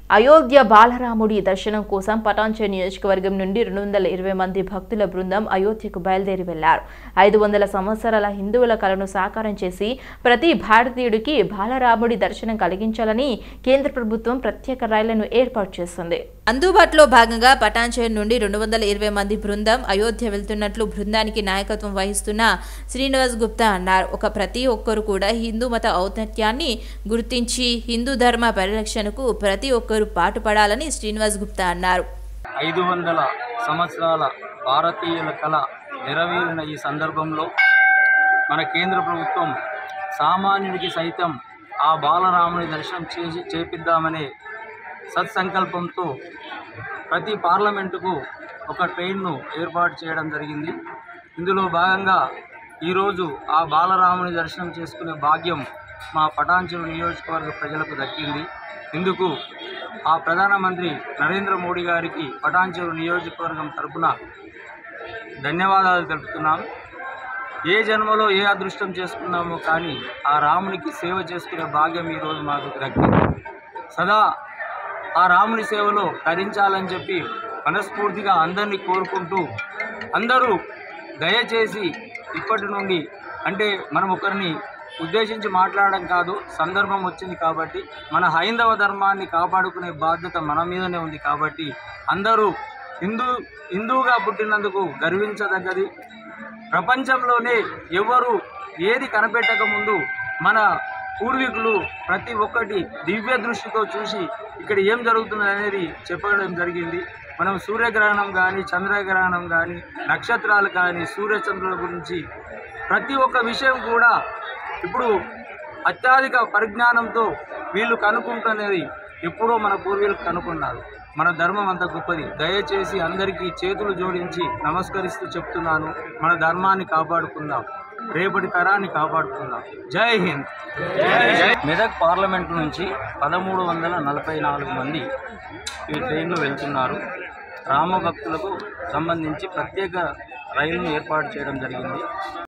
అయోధ్య బాలరాముడి దర్శనం కోసం పటాన్చే నియోజకవర్గం నుండి రెండు వందల ఇరవై మంది భక్తుల బృందం అయోధ్యకు బయలుదేరి వెళ్లారు ఐదు వందల సంవత్సరాల హిందువుల కలను సాకారం చేసి ప్రతి భారతీయుడికి బాలరాముడి దర్శనం కలిగించాలని కేంద్ర ప్రభుత్వం ప్రత్యేక రైళ్లను ఏర్పాటు చేస్తుంది అందుబాటులో భాగంగా పటాన్చేరు నుండి రెండు వందల ఇరవై మంది బృందం అయోధ్య వెళ్తున్నట్లు బృందానికి నాయకత్వం వహిస్తున్న శ్రీనివాస్ గుప్తా అన్నారు ఒక ప్రతి ఒక్కరు కూడా హిందూ మత ఔన్నత్యాన్ని గుర్తించి హిందూ ధర్మ పరిరక్షణకు ప్రతి ఒక్కరూ పాటుపడాలని శ్రీనివాస్ గుప్తా అన్నారు ఐదు వందల సంవత్సరాల భారతీయుల కళ నెరవేరిన ఈ సందర్భంలో మన కేంద్ర ప్రభుత్వం సామాన్యుడికి సైతం ఆ బాలరాముని దర్శనం చేసి చేపిద్దామనే సత్సంకల్పంతో ప్రతి పార్లమెంటుకు ఒక ట్రైన్ను ఏర్పాటు చేయడం జరిగింది ఇందులో భాగంగా ఈరోజు ఆ బాలరాముని దర్శనం చేసుకునే భాగ్యం మా పటాన్చెరు నియోజకవర్గ ప్రజలకు దక్కింది ఇందుకు ఆ ప్రధానమంత్రి నరేంద్ర మోడీ గారికి పటాన్చెరు నియోజకవర్గం తరపున ధన్యవాదాలు తెలుపుతున్నాం ఏ జన్మలో ఏ అదృష్టం చేసుకున్నామో కానీ ఆ రామునికి సేవ చేసుకునే భాగ్యం ఈరోజు మాకు దక్కింది సదా ఆ రాముని సేవలో తరించాలని చెప్పి మనస్ఫూర్తిగా అందరినీ కోరుకుంటూ అందరూ దయచేసి ఇప్పటి నుండి అంటే మనం ఒకరిని ఉద్దేశించి మాట్లాడడం కాదు సందర్భం వచ్చింది కాబట్టి మన హైందవ ధర్మాన్ని కాపాడుకునే బాధ్యత మన మీదనే ఉంది కాబట్టి అందరూ హిందూ హిందువుగా పుట్టినందుకు గర్వించదగ్గది ప్రపంచంలోనే ఎవరు ఏది కనిపెట్టక ముందు మన పూర్వీకులు ప్రతి ఒక్కటి దివ్య దృష్టితో చూసి ఇక్కడ ఏం జరుగుతుంది అనేది చెప్పడం జరిగింది మనం సూర్యగ్రహణం కానీ చంద్రగ్రహణం కానీ నక్షత్రాలు కానీ సూర్యచంద్రుల గురించి ప్రతి ఒక్క విషయం కూడా ఇప్పుడు అత్యధిక పరిజ్ఞానంతో వీళ్ళు కనుక్కుంటున్నది ఎప్పుడో మన పూర్వీకులు కనుక్కున్నారు మన ధర్మం అంత గొప్పది దయచేసి అందరికీ చేతులు జోడించి నమస్కరిస్తూ చెప్తున్నాను మన ధర్మాన్ని కాపాడుకుందాం రేపటి తరాన్ని కాపాడుకుందాం జై హింద్ మెదక్ పార్లమెంట్ నుంచి పదమూడు వందల నలభై నాలుగు మంది ఈ ట్రైన్లో వెళ్తున్నారు రామభక్తులకు సంబంధించి ప్రత్యేక రైలును ఏర్పాటు చేయడం జరిగింది